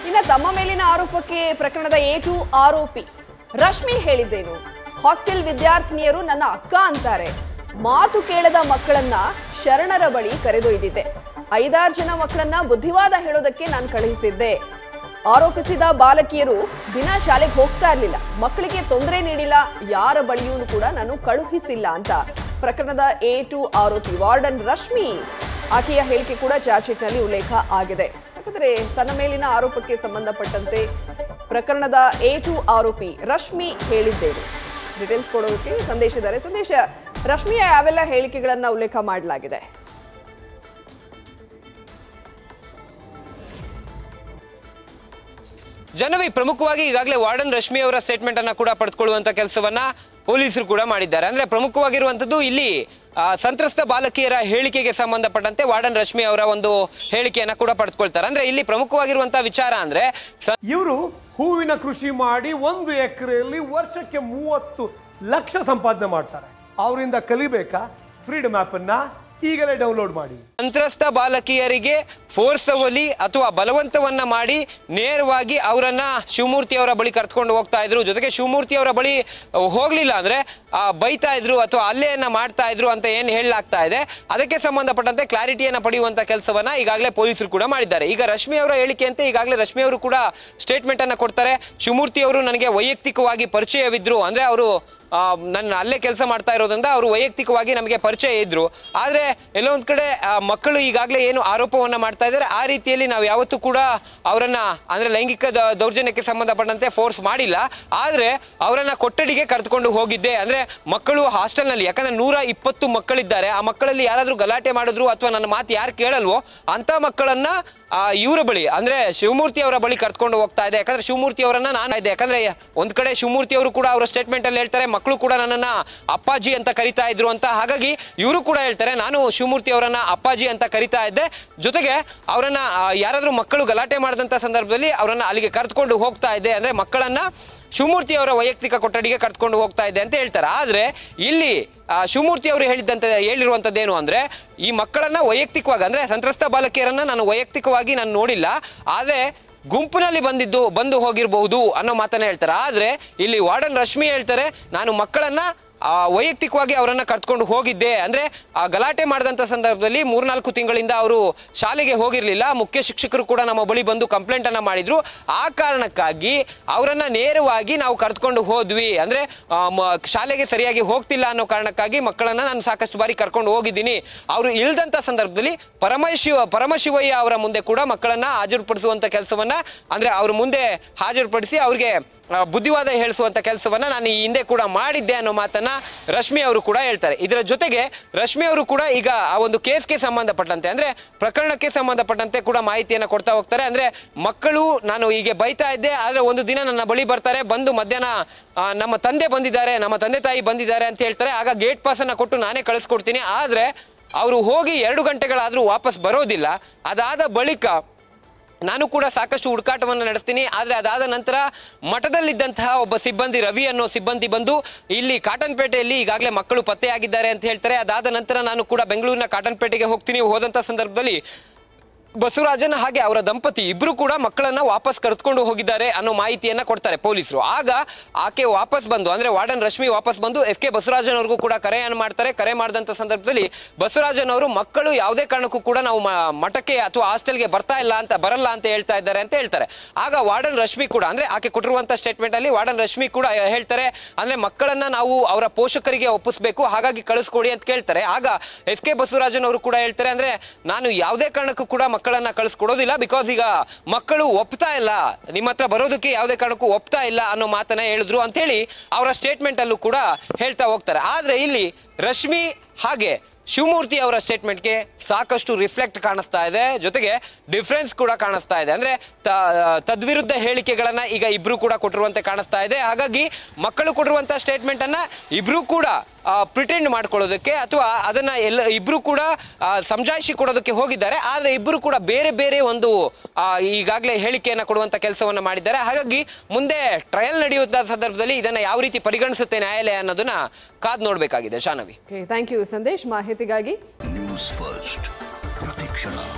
ಇನ್ನು ತಮ್ಮ ಮೇಲಿನ ಆರೋಪಕ್ಕೆ ಪ್ರಕರಣದ ಎ ಟು ಆರೋಪಿ ರಶ್ಮಿ ಹೇಳಿದ್ದೇನು ಹಾಸ್ಟೆಲ್ ವಿದ್ಯಾರ್ಥಿನಿಯರು ನನ್ನ ಅಕ್ಕ ಅಂತಾರೆ ಮಾತು ಕೇಳದ ಮಕ್ಕಳನ್ನ ಶರಣರ ಬಳಿ ಕರೆದೊಯ್ದಿದ್ದೆ ಐದಾರು ಜನ ಮಕ್ಕಳನ್ನ ಬುದ್ಧಿವಾದ ಹೇಳೋದಕ್ಕೆ ನಾನು ಕಳುಹಿಸಿದ್ದೆ ಆರೋಪಿಸಿದ ಬಾಲಕಿಯರು ದಿನ ಶಾಲೆಗೆ ಹೋಗ್ತಾ ಇರಲಿಲ್ಲ ಮಕ್ಕಳಿಗೆ ತೊಂದರೆ ನೀಡಿಲ್ಲ ಯಾರ ಬಳಿಯೂ ಕೂಡ ನಾನು ಕಳುಹಿಸಿಲ್ಲ ಅಂತ ಪ್ರಕರಣದ ಎ ಟು ಆರೋಪಿ ವಾರ್ಡನ್ ರಶ್ಮಿ ಆಕೆಯ ಹೇಳಿಕೆ ಕೂಡ ಚಾರ್ಜ್ ಶೀಟ್ನಲ್ಲಿ ಉಲ್ಲೇಖ ಆಗಿದೆ ಯಾಕಂದ್ರೆ ತನ್ನ ಮೇಲಿನ ಆರೋಪಕ್ಕೆ ಸಂಬಂಧಪಟ್ಟಂತೆ ಪ್ರಕರಣದ ಎ ಟು ಆರೋಪಿ ರಶ್ಮಿ ಹೇಳಿದ್ದೇನು ಡೀಟೇಲ್ಸ್ ಕೊಡೋದಕ್ಕೆ ಸಂದೇಶ ಇದ್ದಾರೆ ಸಂದೇಶ ರಶ್ಮಿಯ ಯಾವೆಲ್ಲ ಹೇಳಿಕೆಗಳನ್ನ ಉಲ್ಲೇಖ ಮಾಡಲಾಗಿದೆ ಜನವಿ ಪ್ರಮುಖವಾಗಿ ಈಗಾಗಲೇ ವಾರ್ಡನ್ ರಶ್ಮಿ ಅವರ ಸ್ಟೇಟ್ಮೆಂಟ್ ಅನ್ನ ಕೂಡ ಪಡೆದುಕೊಳ್ಳುವಂತ ಕೆಲಸವನ್ನ ಪೊಲೀಸರು ಕೂಡ ಮಾಡಿದ್ದಾರೆ ಅಂದ್ರೆ ಪ್ರಮುಖವಾಗಿರುವಂತದ್ದು ಇಲ್ಲಿ ಆ, ಸಂತ್ರಸ್ತ ಬಾಲಕಿಯರ ಹೇಳಿಕೆಗೆ ಸಂಬಂಧಪಟ್ಟಂತೆ ವಾರ್ಡನ್ ರಶ್ಮಿ ಅವರ ಒಂದು ಹೇಳಿಕೆಯನ್ನ ಕೂಡ ಪಡೆದುಕೊಳ್ತಾರೆ ಅಂದ್ರೆ ಇಲ್ಲಿ ಪ್ರಮುಖವಾಗಿರುವಂತಹ ವಿಚಾರ ಅಂದ್ರೆ ಸ- ಇವರು ಹೂವಿನ ಕೃಷಿ ಮಾಡಿ ಒಂದು ಎಕರೆಯಲ್ಲಿ ವರ್ಷಕ್ಕೆ ಮೂವತ್ತು ಲಕ್ಷ ಸಂಪಾದನೆ ಮಾಡ್ತಾರೆ ಅವರಿಂದ ಕಲಿಬೇಕಾ ಫ್ರೀಡಮ್ ಅನ್ನ ಈಗಲೇ ಡೌನ್ಲೋಡ್ ಮಾಡಿ ಸಂತ್ರಸ್ತ ಬಾಲಕಿಯರಿಗೆ ಫೋರ್ಸವಲಿ ಅಥವಾ ಬಲವಂತವನ್ನ ಮಾಡಿ ನೇರವಾಗಿ ಅವರನ್ನ ಶಿವಮೂರ್ತಿ ಅವರ ಬಳಿ ಕರ್ತ್ಕೊಂಡು ಹೋಗ್ತಾ ಇದ್ರು ಜೊತೆಗೆ ಶಿವಮೂರ್ತಿ ಅವರ ಬಳಿ ಹೋಗ್ಲಿಲ್ಲ ಅಂದ್ರೆ ಆ, ಬೈತಾ ಇದ್ರು ಅಥವಾ ಅಲ್ಲೆಯನ್ನ ಮಾಡ್ತಾ ಇದ್ರು ಅಂತ ಏನ್ ಹೇಳಲಾಗ್ತಾ ಇದೆ ಅದಕ್ಕೆ ಸಂಬಂಧಪಟ್ಟಂತೆ ಕ್ಲಾರಿಟಿಯನ್ನ ಪಡೆಯುವಂತ ಕೆಲಸವನ್ನ ಈಗಾಗಲೇ ಪೊಲೀಸರು ಕೂಡ ಮಾಡಿದ್ದಾರೆ ಈಗ ರಶ್ಮಿ ಅವರ ಹೇಳಿಕೆಯಂತೆ ಈಗಾಗಲೇ ರಶ್ಮಿ ಅವರು ಕೂಡ ಸ್ಟೇಟ್ಮೆಂಟ್ ಅನ್ನ ಕೊಡ್ತಾರೆ ಶಿವಮೂರ್ತಿ ಅವರು ನನಗೆ ವೈಯಕ್ತಿಕವಾಗಿ ಪರಿಚಯವಿದ್ರು ಅಂದ್ರೆ ಅವರು ಆ, ನನ್ನ ಅಲ್ಲೇ ಕೆಲಸ ಮಾಡ್ತಾ ಇರೋದ್ರಿಂದ ಅವರು ವೈಯಕ್ತಿಕವಾಗಿ ನಮಗೆ ಪರಿಚಯ ಇದ್ರು ಆದ್ರೆ ಎಲ್ಲೋ ಒಂದ್ ಕಡೆ ಆ, ಮಕ್ಕಳು ಈಗಾಗಲೇ ಏನು ಆರೋಪವನ್ನ ಮಾಡ್ತಾ ಇದ್ದಾರೆ ಆ ರೀತಿಯಲ್ಲಿ ನಾವು ಯಾವತ್ತೂ ಕೂಡ ಅವರನ್ನ ಅಂದ್ರೆ ಲೈಂಗಿಕ ದ- ದೌರ್ಜನ್ಯಕ್ಕೆ ಸಂಬಂಧಪಟ್ಟಂತೆ ಫೋರ್ಸ್ ಮಾಡಿಲ್ಲ ಆದ್ರೆ ಅವರನ್ನ ಕೊಠಡಿಗೆ ಕರೆದುಕೊಂಡು ಹೋಗಿದ್ದೆ ಅಂದ್ರೆ ಮಕ್ಕಳು ಹಾಸ್ಟೆಲ್ನಲ್ಲಿ ಯಾಕಂದ್ರೆ ನೂರ ಇಪ್ಪತ್ತು ಮಕ್ಕಳಿದ್ದಾರೆ ಆ ಮಕ್ಕಳಲ್ಲಿ ಯಾರಾದ್ರೂ ಗಲಾಟೆ ಮಾಡಿದ್ರು ಅಥವಾ ನನ್ನ ಮಾತು ಯಾರು ಕೇಳಲ್ವೋ ಅಂತ ಮಕ್ಕಳನ್ನ ಆ, ಇವರ ಬಳಿ ಅಂದ್ರೆ ಶಿವಮೂರ್ತಿ ಅವರ ಬಳಿ ಕರ್ಕೊಂಡು ಹೋಗ್ತಾ ಇದೆ ಯಾಕಂದ್ರೆ ಶಿವಮೂರ್ತಿ ಅವರನ್ನ ನಾನು ಇದೆ ಯಾಕಂದ್ರೆ ಒಂದ್ ಕಡೆ ಶಿವಮೂರ್ತಿ ಅವರು ಕೂಡ ಅವರ ಸ್ಟೇಟ್ಮೆಂಟ್ ಅಲ್ಲಿ ಹೇಳ್ತಾರೆ ಮಕ್ಕಳು ಕೂಡ ನನ್ನನ್ನ ಅಪ್ಪಾಜಿ ಅಂತ ಕರಿತಾ ಇದ್ರು ಅಂತ ಹಾಗಾಗಿ ಇವರು ಕೂಡ ಹೇಳ್ತಾರೆ ನಾನು ಶಿವಮೂರ್ತಿ ಅವರನ್ನ ಅಪ್ಪಾಜಿ ಅಂತ ಕರಿತಾ ಇದ್ದೆ ಜೊತೆಗೆ ಅವರನ್ನ ಆ, ಯಾರಾದ್ರೂ ಮಕ್ಕಳು ಗಲಾಟೆ ಮಾಡಿದಂತ ಸಂದರ್ಭದಲ್ಲಿ ಅವರನ್ನ ಅಲ್ಲಿಗೆ ಕರೆದುಕೊಂಡು ಹೋಗ್ತಾ ಇದ್ದೆ ಅಂದ್ರೆ ಮಕ್ಕಳನ್ನ ಶಿವಮೂರ್ತಿ ಅವರ ವೈಯಕ್ತಿಕ ಕೊಠಡಿಗೆ ಕರ್ಕೊಂಡು ಹೋಗ್ತಾ ಇದ್ದೆ ಅಂತ ಹೇಳ್ತಾರೆ ಆದ್ರೆ ಇಲ್ಲಿ ಆ, ಶಿವಮೂರ್ತಿ ಅವರು ಹೇಳಿದ್ದಂತ ಹೇಳಿರುವಂತದ್ದೇನು ಅಂದ್ರೆ ಈ ಮಕ್ಕಳನ್ನ ವೈಯಕ್ತಿಕವಾಗಿ ಅಂದ್ರೆ ಸಂತ್ರಸ್ತ ಬಾಲಕಿಯರನ್ನ ನಾನು ವೈಯಕ್ತಿಕವಾಗಿ ನಾನು ನೋಡಿಲ್ಲ ಆದ್ರೆ ಗುಂಪಿನಲ್ಲಿ ಬಂದಿದ್ದು ಬಂದು ಹೋಗಿರಬಹುದು ಅನ್ನೋ ಮಾತನ್ನ ಹೇಳ್ತಾರೆ ಆದ್ರೆ ಇಲ್ಲಿ ವಾರ್ಡನ್ ರಶ್ಮಿ ಹೇಳ್ತಾರೆ ನಾನು ಮಕ್ಕಳನ್ನ ಆ, ವೈಯಕ್ತಿಕವಾಗಿ ಅವರನ್ನ ಕರ್ತ್ಕೊಂಡು ಹೋಗಿದ್ದೆ ಅಂದ್ರೆ ಆ ಗಲಾಟೆ ಮಾಡಿದಂತ ಸಂದರ್ಭದಲ್ಲಿ ಮೂರ್ನಾಲ್ಕು ತಿಂಗಳಿಂದ ಅವರು ಶಾಲೆಗೆ ಹೋಗಿರ್ಲಿಲ್ಲ ಮುಖ್ಯ ಶಿಕ್ಷಕರು ಕೂಡ ನಮ್ಮ ಬಳಿ ಬಂದು ಕಂಪ್ಲೇಂಟ್ ಅನ್ನ ಮಾಡಿದ್ರು ಆ ಕಾರಣಕ್ಕಾಗಿ ಅವರನ್ನ ನೇರವಾಗಿ ನಾವು ಕರ್ತ್ಕೊಂಡು ಹೋದ್ವಿ ಅಂದ್ರೆ ಆ, ಮ- ಶಾಲೆಗೆ ಸರಿಯಾಗಿ ಹೋಗ್ತಿಲ್ಲ ಅನ್ನೋ ಕಾರಣಕ್ಕಾಗಿ ಮಕ್ಕಳನ್ನ ನಾನು ಸಾಕಷ್ಟು ಬಾರಿ ಕರ್ಕೊಂಡು ಹೋಗಿದ್ದೀನಿ ಅವರು ಇಲ್ದಂತ ಸಂದರ್ಭದಲ್ಲಿ ಪರಮಶಿವ ಪರಮಶಿವಯ್ಯ ಅವರ ಮುಂದೆ ಕೂಡ ಮಕ್ಕಳನ್ನ ಹಾಜರುಪಡಿಸುವಂತ ಕೆಲಸವನ್ನ ಅಂದ್ರೆ ಅವ್ರ ಮುಂದೆ ಹಾಜರುಪಡಿಸಿ ಅವ್ರಿಗೆ ಆ, ಬುದ್ಧಿವಾದ ಹೇಳಿಸುವಂತ ಕೆಲಸವನ್ನ ನಾನು ಈ ಹಿಂದೆ ಕೂಡ ಮಾಡಿದ್ದೆ ಅನ್ನೋ ಮಾತನ್ನ ರಶ್ಮಿ ಅವರು ಕೂಡ ಹೇಳ್ತಾರೆ ಇದರ ಜೊತೆಗೆ ರಶ್ಮಿ ಅವರು ಕೂಡ ಈಗ ಆ ಒಂದು ಕೇಸ್ಗೆ ಸಂಬಂಧಪಟ್ಟಂತೆ ಅಂದ್ರೆ ಪ್ರಕರಣಕ್ಕೆ ಸಂಬಂಧಪಟ್ಟಂತೆ ಕೂಡ ಮಾಹಿತಿಯನ್ನ ಕೊಡ್ತಾ ಹೋಗ್ತಾರೆ ಅಂದ್ರೆ ಮಕ್ಕಳು ನಾನು ಹೀಗೆ ಬೈತಾ ಇದ್ದೆ ಆದ್ರೆ ಒಂದು ದಿನ ನನ್ನ ಬಳಿ ಬರ್ತಾರೆ ಬಂದು ಮಧ್ಯಾಹ್ನ ಆ, ನಮ್ಮ ತಂದೆ ಬಂದಿದ್ದಾರೆ ನಮ್ಮ ತಂದೆ ತಾಯಿ ಬಂದಿದ್ದಾರೆ ಅಂತ ಹೇಳ್ತಾರೆ ಆಗ ಗೇಟ್ ಪಾಸ್ ಅನ್ನ ಕೊಟ್ಟು ನಾನೇ ಕಳಿಸ್ಕೊಡ್ತೀನಿ ಆದ್ರೆ ಅವರು ಹೋಗಿ ಎರಡು ಗಂಟೆಗಳಾದ್ರೂ ವಾಪಸ್ ಬರೋದಿಲ್ಲ ಅದಾದ ಬಳಿಕ ನಾನು ಕೂಡ ಸಾಕಷ್ಟು ಹುಡುಕಾಟವನ್ನು ನಡೆಸ್ತೀನಿ ಆದರೆ ಅದಾದ ನಂತರ ಮಠದಲ್ಲಿದ್ದಂತಹ ಒಬ್ಬ ಸಿಬ್ಬಂದಿ ರವಿ ಅನ್ನೋ ಸಿಬ್ಬಂದಿ ಬಂದು ಇಲ್ಲಿ ಕಾಟನ್ಪೇಟೆಯಲ್ಲಿ ಈಗಾಗಲೇ ಮಕ್ಕಳು ಪತ್ತೆಯಾಗಿದ್ದಾರೆ ಅಂತ ಹೇಳ್ತಾರೆ ಅದಾದ ನಂತರ ನಾನು ಕೂಡ ಬೆಂಗಳೂರಿನ ಕಾಟನ್ಪೇಟೆಗೆ ಹೋಗ್ತೀನಿ ಹೋದಂಥ ಸಂದರ್ಭದಲ್ಲಿ ಬಸವರಾಜನ್ ಹಾಗೆ ಅವರ ದಂಪತಿ ಇಬ್ರು ಕೂಡ ಮಕ್ಕಳನ್ನ ವಾಪಸ್ ಕರೆದುಕೊಂಡು ಹೋಗಿದ್ದಾರೆ ಅನ್ನೋ ಮಾಹಿತಿಯನ್ನ ಕೊಡ್ತಾರೆ ಪೊಲೀಸರು ಆಗ ಆಕೆ ವಾಪಸ್ ಬಂದು ಅಂದ್ರೆ ವಾರ್ಡನ್ ರಶ್ಮಿ ವಾಪಸ್ ಬಂದು ಎಸ್ ಕೆ ಬಸವರಾಜನ್ ಅವ್ರಿಗೂ ಕೂಡ ಕರೆಯನ್ನು ಮಾಡ್ತಾರೆ ಕರೆ ಮಾಡಿದಂತ ಸಂದರ್ಭದಲ್ಲಿ ಬಸವರಾಜನ್ ಅವರು ಮಕ್ಕಳು ಯಾವುದೇ ಕಾರಣಕ್ಕೂ ಕೂಡ ನಾವು ಮ- ಮಠಕ್ಕೆ ಅಥವಾ ಹಾಸ್ಟೆಲ್ಗೆ ಬರ್ತಾ ಇಲ್ಲ ಅಂತ ಬರಲ್ಲ ಅಂತ ಹೇಳ್ತಾ ಇದ್ದಾರೆ ಅಂತ ಹೇಳ್ತಾರೆ ಆಗ ವಾರ್ಡನ್ ರಶ್ಮಿ ಕೂಡ ಅಂದ್ರೆ ಆಕೆ ಕೊಟ್ಟಿರುವಂತ ಸ್ಟೇಟ್ಮೆಂಟ್ ಅಲ್ಲಿ ವಾರ್ಡನ್ ರಶ್ಮಿ ಕೂಡ ಹೇಳ್ತಾರೆ ಅಂದ್ರೆ ಮಕ್ಕಳನ್ನ ನಾವು ಅವರ ಪೋಷಕರಿಗೆ ಒಪ್ಪಿಸ್ಬೇಕು ಹಾಗಾಗಿ ಕಳಿಸ್ಕೊಡಿ ಅಂತ ಕೇಳ್ತಾರೆ ಆಗ ಎಸ್ ಕೆ ಬಸವರಾಜನ್ ಅವರು ಕೂಡ ಹೇಳ್ತಾರೆ ಅಂದ್ರೆ ನಾನು ಯಾವುದೇ ಕಾರಣಕ್ಕೂ ಕೂಡ ಮಕ್ಕಳನ್ನ ಕಳಿಸ್ಕೊಡೋದಿಲ್ಲ ಬಿಕಾಸ್ ಈಗ ಮಕ್ಕಳು ಒಪ್ತಾ ಇಲ್ಲ ನಿಮ್ಮ ಹತ್ರ ಬರೋದಕ್ಕೆ ಯಾವುದೇ ಕಾರಣಕ್ಕೂ ಒಪ್ತಾ ಇಲ್ಲ ಅನ್ನೋ ಮಾತನ್ನ ಹೇಳಿದ್ರು ಅಂತ ಹೇಳಿ ಅವರ ಸ್ಟೇಟ್ಮೆಂಟ್ ಅಲ್ಲೂ ಕೂಡ ಹೇಳ್ತಾ ಹೋಗ್ತಾರೆ ಆದ್ರೆ ಇಲ್ಲಿ ರಶ್ಮಿ ಹಾಗೆ ಶಿವಮೂರ್ತಿ ಅವರ ಸ್ಟೇಟ್ಮೆಂಟ್ಗೆ ಸಾಕಷ್ಟು ರಿಫ್ಲೆಕ್ಟ್ ಕಾಣಿಸ್ತಾ ಇದೆ ಜೊತೆಗೆ ಡಿಫ್ರೆನ್ಸ್ ಕೂಡ ಕಾಣಿಸ್ತಾ ಇದೆ ಅಂದ್ರೆ ತ- ತದ್ವಿರುದ್ಧ ಹೇಳಿಕೆಗಳನ್ನ ಈಗ ಇಬ್ರು ಕೂಡ ಕೊಟ್ಟಿರುವಂತೆ ಕಾಣಿಸ್ತಾ ಇದೆ ಹಾಗಾಗಿ ಮಕ್ಕಳು ಕೊಟ್ಟಿರುವಂತ ಸ್ಟೇಟ್ಮೆಂಟ್ ಅನ್ನ ಇಬ್ರು ಕೂಡ ಪ್ರಿಟೆಂಡ್ ಮಾಡ್ಕೊಳ್ಳೋದಕ್ಕೆ ಅಥವಾ ಅದನ್ನ ಎಲ್ಲ ಇಬ್ರು ಕೂಡ ಆ, ಸಮಜಾಯಿಷಿ ಕೊಡೋದಕ್ಕೆ ಹೋಗಿದ್ದಾರೆ ಆದ್ರೆ ಇಬ್ರು ಕೂಡ ಬೇರೆ ಬೇರೆ ಒಂದು ಆ, ಈಗಾಗಲೇ ಹೇಳಿಕೆಯನ್ನ ಕೊಡುವಂತ ಕೆಲಸವನ್ನ ಮಾಡಿದ್ದಾರೆ ಹಾಗಾಗಿ ಮುಂದೆ ಟ್ರಯಲ್ ನಡೆಯುವಂತ ಸಂದರ್ಭದಲ್ಲಿ ಇದನ್ನ ಯಾವ ರೀತಿ ಪರಿಗಣಿಸುತ್ತೆ ನ್ಯಾಯಾಲಯ ಅನ್ನೋದನ್ನ ಕಾದ್ ನೋಡ್ಬೇಕಾಗಿದೆ ಶಾನವಿ ಥ್ಯಾಂಕ್ ಯು ಸಂದೇಶ್ ಮಾಹಿತಿಗಾಗಿ ನ್ಯೂಸ್ ಫಸ್ಟ್ ಪ್ರತಿಕ್ಷಣ